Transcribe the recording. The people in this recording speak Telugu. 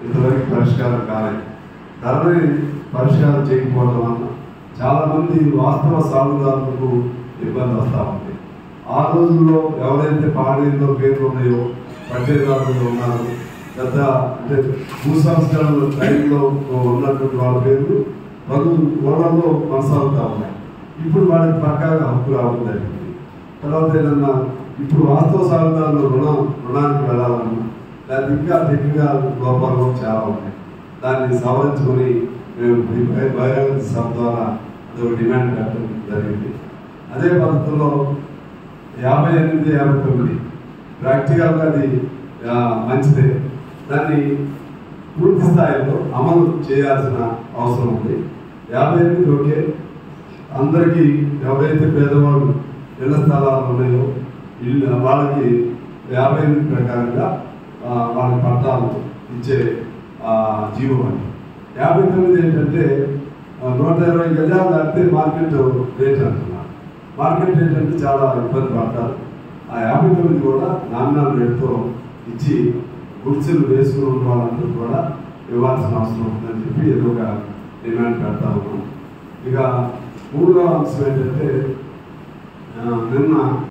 ఇంతవరకు పరిష్కారం కాలేదు ధరని పరిష్కారం చేయకపోవడం వల్ల చాలా మంది వాస్తవ సాగుదారులకు ఇబ్బంది వస్తూ ఉంది ఆ రోజుల్లో ఎవరైతే పాడేలో పేర్లు ఉన్నాయో పట్టేదారులు ఉన్నారు పెద్ద అంటే భూ సంస్కరణల టైంలో ఉన్నటువంటి వాళ్ళ పేర్లు పలు ఊళ్ళలో కొనసాగుతూ ఉన్నాయి ఇప్పుడు వాళ్ళకి పక్కాగా హక్కు రావడం జరిగింది తర్వాత ఏదన్నా ఇప్పుడు వాస్తవ సాగుదారులు రుణం రుణానికి వెళ్ళాలన్నా దానికి ఇంకా టెక్నికల్ లోపాలు కూడా చాలా ఉన్నాయి దాన్ని సవరించుకొని మేము ఈ బహి- బహిరంగ సభ ద్వారా అదొక డిమాండ్ పెట్టడం జరిగింది అదే పద్ధతిలో యాభై ఎనిమిది యాభై తొమ్మిది ప్రాక్టికల్గా అది ఆ, మంచిదే దాన్ని పూర్తి స్థాయిలో అమలు చేయాల్సిన అవసరం ఉంది యాభై ఎనిమిది ఓకే అందరికీ ఎవరైతే పేదవాళ్ళు ఇళ్ల స్థలాలు ఉన్నాయో ఇల్లు వాళ్ళకి యాభై ఎనిమిది ప్రకారంగా ఆ, వాళ్ళకి పట్టాలు ఇచ్చే ఆ, జీవో అని యాభై తొమ్మిది ఏంటంటే ఆ, నూట ఇరవై గజాలు దాటితే మార్కెట్ రేట్ అంటున్నారు మార్కెట్ రేట్ అంటే చాలా ఇబ్బంది పడతారు ఆ యాభై తొమ్మిది కూడా నామినల్ రేట్తో ఇచ్చి గుడిసెలు వేసుకుని ఉన్న వాళ్ళందరూ కూడా ఇవ్వాల్సిన అవసరం ఉందని చెప్పి ఏదో ఒక డిమాండ్ పెడతా ఉన్నాం ఇక మూడో అంశం ఏంటంటే ఆ, నిన్న